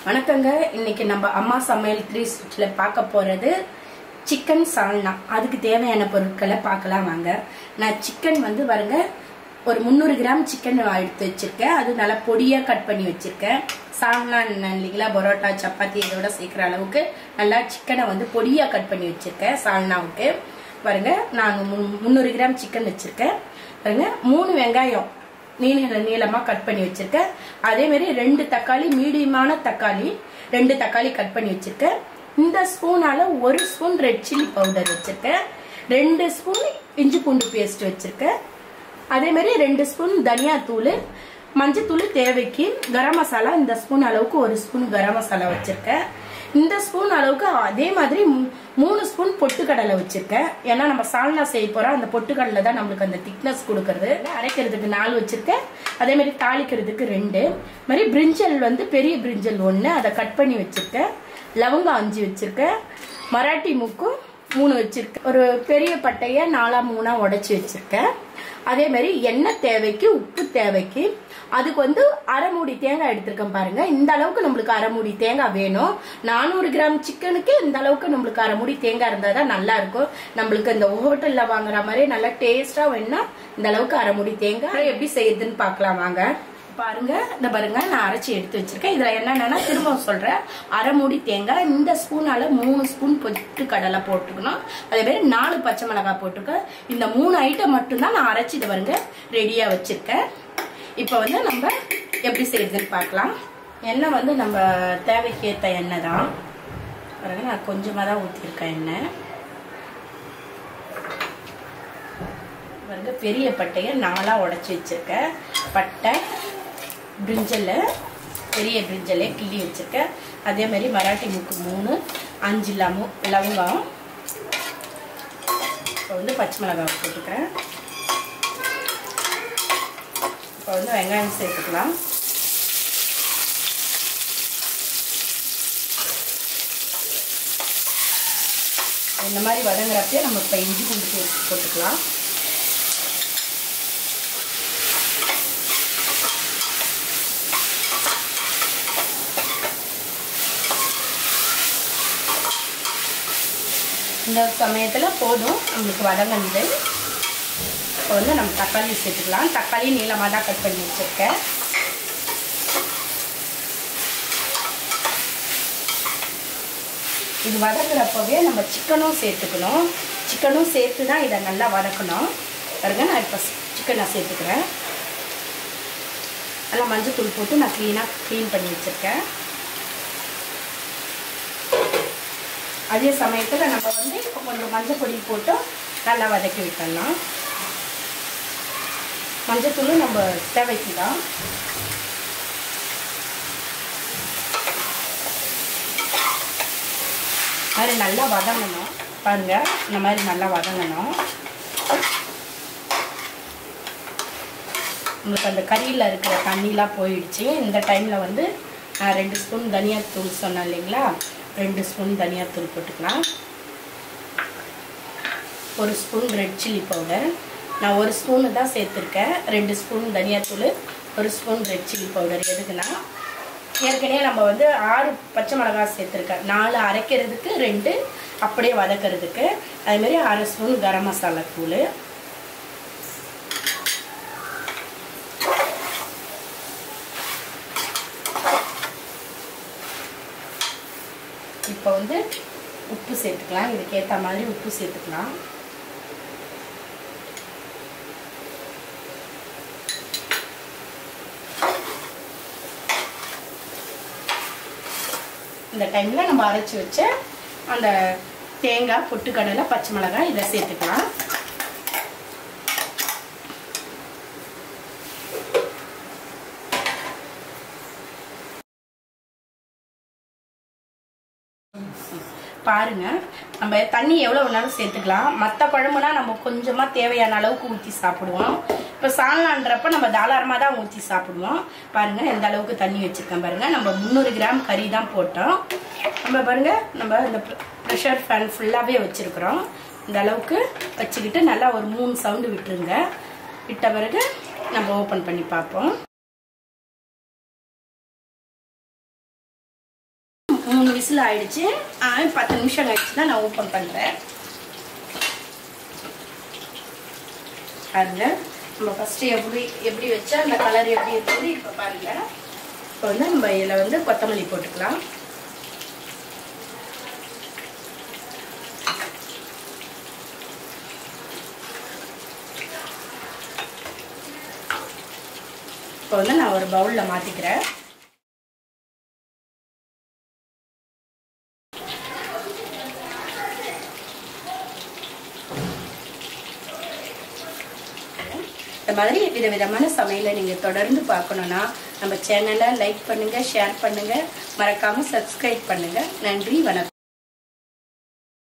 வணக்கங்க இன்னைக்கு நம்ம அம்மா சமையல் த்ரீ ஸ்டிச்சில் பார்க்க போறது சிக்கன் சால்னா அதுக்கு தேவையான பொருட்களை பார்க்கலாம் வாங்க நான் சிக்கன் வந்து பாருங்க ஒரு முந்நூறு கிராம் சிக்கன் எடுத்து வச்சிருக்கேன் அது நல்லா பொடியாக கட் பண்ணி வச்சிருக்கேன் சால்னா இல்லைங்களா பரோட்டா சப்பாத்தி இதோட சேர்க்குற அளவுக்கு நல்லா சிக்கனை வந்து பொடியாக கட் பண்ணி வச்சிருக்கேன் சால்னாவுக்கு பாருங்க நான் மு- முந்நூறு கிராம் சிக்கன் வச்சிருக்கேன் பாருங்க மூணு வெங்காயம் நீள நீளமாக கட் பண்ணி வச்சிருக்கேன் அதே மாதிரி ரெண்டு தக்காளி மீடியமான தக்காளி ரெண்டு தக்காளி கட் பண்ணி வச்சிருக்கேன் இந்த ஸ்பூனால ஒரு ஸ்பூன் ரெட் சில்லி பவுடர் வச்சிருக்கேன் ரெண்டு ஸ்பூன் இஞ்சி பூண்டு பேஸ்ட் வச்சிருக்கேன் அதே மாதிரி ரெண்டு ஸ்பூன் தனியாத்தூள் மஞ்சத்தூள் தேவைக்கு கரம் மசாலா இந்த ஸ்பூன் அளவுக்கு ஒரு ஸ்பூன் கரம் மசாலா வச்சிருக்கேன் இந்த ஸ்பூன் அளவுக்கு அதே மாதிரி மூ- மூணு ஸ்பூன் பொட்டுக்கடலை வச்சிருக்கேன் ஏன்னா நம்ம சால்னா செய்ய போறோம் அந்த பொட்டுக்கடலை தான் நம்மளுக்கு அந்த திக்னஸ் கொடுக்கறது அரைக்கிறதுக்கு நாலு வச்சிருக்கேன் அதே மாதிரி தாளிக்கிறதுக்கு ரெண்டு மாதிரி பிரிஞ்சல் வந்து பெரிய பிரிஞ்சல் ஒன்று அதை கட் பண்ணி வச்சிருக்கேன் லவங்கம் அஞ்சு வச்சிருக்கேன் மராட்டி முக்கும் மூணு வச்சிருக்கேன் ஒரு பெரிய பட்டைய நாலா மூணா உடைச்சி வச்சிருக்கேன் அதே மாதிரி எண்ணெய் தேவைக்கு உப்பு தேவைக்கு அதுக்கு வந்து அரை மூடி தேங்காய் எடுத்திருக்கேன் பாருங்க இந்த அளவுக்கு நம்மளுக்கு அரை மூடி தேங்காய் வேணும் நானூறு கிராம் சிக்கனுக்கு இந்த அளவுக்கு நம்மளுக்கு அரை மூடி தேங்காய் இருந்தால் தான் நல்லா இருக்கும் நம்மளுக்கு இந்த ஹோட்டல்ல வாங்குற மாதிரி நல்லா டேஸ்டா வேணும்னா இந்த அளவுக்கு அரை மூடி தேங்காய் எப்படி செய்யுதுன்னு பார்க்கலாம் வாங்க பாருங்க இந்த பாருங்க நான் அரைச்சி எடுத்து வச்சிருக்கேன் இதுல என்னென்னா திரும்ப சொல்றேன் அரை மூடி தேங்காய் இந்த ஸ்பூனால மூணு ஸ்பூன் பொட்டு கடலை போட்டுக்கணும் அதே மாதிரி நாலு பச்சை மிளகாய் போட்டுக்க இந்த மூணு ஐட்டம் மட்டும்தான் நான் அரைச்சி இதை பாருங்க ரெடியா வச்சிருக்கேன் இப்போ வந்து நம்ம எப்படி செய்யறதுன்னு பார்க்கலாம் எண்ணெய் வந்து நம்ம தேவைக்கு ஏற்ற எண்ணெய் தான் பாருங்க நான் கொஞ்சமாக தான் ஊற்றிருக்கேன் எண்ணெய் பாருங்க பெரிய பட்டையை நாலாக உடைச்சி வச்சிருக்கேன் பட்டை பிரிஞ்சல் பெரிய பிரிஞ்சலே கிள்ளி வச்சிருக்கேன் அதே மாதிரி மராட்டி முக்கு மூணு அஞ்சு லமு லவங்கம் இப்போ வந்து பச்சை மிளகாய் போட்டுக்கிறேன் இப்போ வந்து வெங்காயம் சேர்த்துக்கலாம் இந்த மாதிரி வதங்குறப்பே நம்ம இப்போ இஞ்சி பூண்டு பேஸ்ட் போட்டுக்கலாம் இந்த சமயத்தில் போதும் நம்மளுக்கு வதங்கினது இப்போ வந்து நம்ம தக்காளி சேர்த்துக்கலாம் தக்காளி நீளமாக தான் கட் பண்ணி வச்சுருக்கேன் இது வதங்குறப்பவே நம்ம சிக்கனும் சேர்த்துக்கணும் சிக்கனும் சேர்த்து தான் இதை நல்லா வதக்கணும் பாருங்க நான் இப்போ சிக்கனை சேர்த்துக்கிறேன் நல்லா மஞ்சள் தூள் போட்டு நான் க்ளீனாக க்ளீன் பண்ணி வச்சுருக்கேன் அதே சமயத்தில் நம்ம வந்து இப்போ கொஞ்சம் மஞ்சள் பொடி போட்டு நல்லா வதக்கி விட்டுடலாம் மஞ்சத்தூளும் நம்ம தேவைக்கு தான் மாதிரி நல்லா வதங்கணும் பாருங்க இந்த மாதிரி நல்லா வதங்கணும் உங்களுக்கு அந்த கறியில் இருக்கிற தண்ணிலாம் போயிடுச்சு இந்த டைமில் வந்து நான் ரெண்டு ஸ்பூன் தனியாத்தூள் சொன்னேன் இல்லைங்களா ரெண்டு ஸ்பூன் தனியாத்தூள் போட்டுக்கலாம் ஒரு ஸ்பூன் ரெட் சில்லி பவுடர் நான் ஒரு ஸ்பூனு தான் சேர்த்துருக்கேன் ரெண்டு ஸ்பூன் தனியாத்தூள் ஒரு ஸ்பூன் ரெட் சில்லி பவுடர் எதுக்குன்னா ஏற்கனவே நம்ம வந்து ஆறு பச்சை மிளகாய் சேர்த்துருக்கேன் நாலு அரைக்கிறதுக்கு ரெண்டு அப்படியே வதக்கிறதுக்கு அதுமாரி அரை ஸ்பூன் கரம் மசாலா தூள் இப்போ வந்து உப்பு சேர்த்துக்கலாம் இதுக்கு ஏற்ற மாதிரி உப்பு சேர்த்துக்கலாம் இந்த டைமில் நம்ம அரைச்சி வச்ச அந்த தேங்காய் பொட்டுக்கடலை பச்சை மிளகாய் இதை சேர்த்துக்கலாம் பாருங்க நம்ம தண்ணி எவ்வளோ வேணாலும் சேர்த்துக்கலாம் மற்ற குழம்புனா நம்ம கொஞ்சமாக தேவையான அளவுக்கு ஊற்றி சாப்பிடுவோம் இப்போ சால்னான்றப்ப நம்ம தாராளமாக தான் ஊற்றி சாப்பிடுவோம் பாருங்க எந்த அளவுக்கு தண்ணி வச்சிருக்கேன் பாருங்க நம்ம முந்நூறு கிராம் கறி தான் போட்டோம் நம்ம பாருங்க நம்ம இந்த ப்ரெஷர் ஃபேன் ஃபுல்லாகவே வச்சிருக்கிறோம் இந்த அளவுக்கு வச்சுக்கிட்டு நல்லா ஒரு மூணு சவுண்டு விட்டுருங்க விட்ட பிறகு நம்ம ஓப்பன் பண்ணி பார்ப்போம் மூணு விசில் ஆயிடுச்சு ஆ, பத்து நிமிஷம் கழிச்சு தான் நான் ஓப்பன் பண்ணுறேன் பாருங்க நம்ம ஃபஸ்ட்டு எப்படி எப்படி வச்சா அந்த கலர் எப்படி இருக்குது இப்போ பாருங்க இப்போ வந்து நம்ம இதில் வந்து கொத்தமல்லி போட்டுக்கலாம் இப்போ வந்து நான் ஒரு பவுலில் மாற்றிக்கிறேன் இந்த மாதிரி விதவிதமான சமையலை நீங்கள் தொடர்ந்து பார்க்கணுன்னா நம்ம சேனலை லைக் பண்ணுங்கள் ஷேர் பண்ணுங்கள் மறக்காமல் சப்ஸ்கிரைப் பண்ணுங்கள் நன்றி வணக்கம்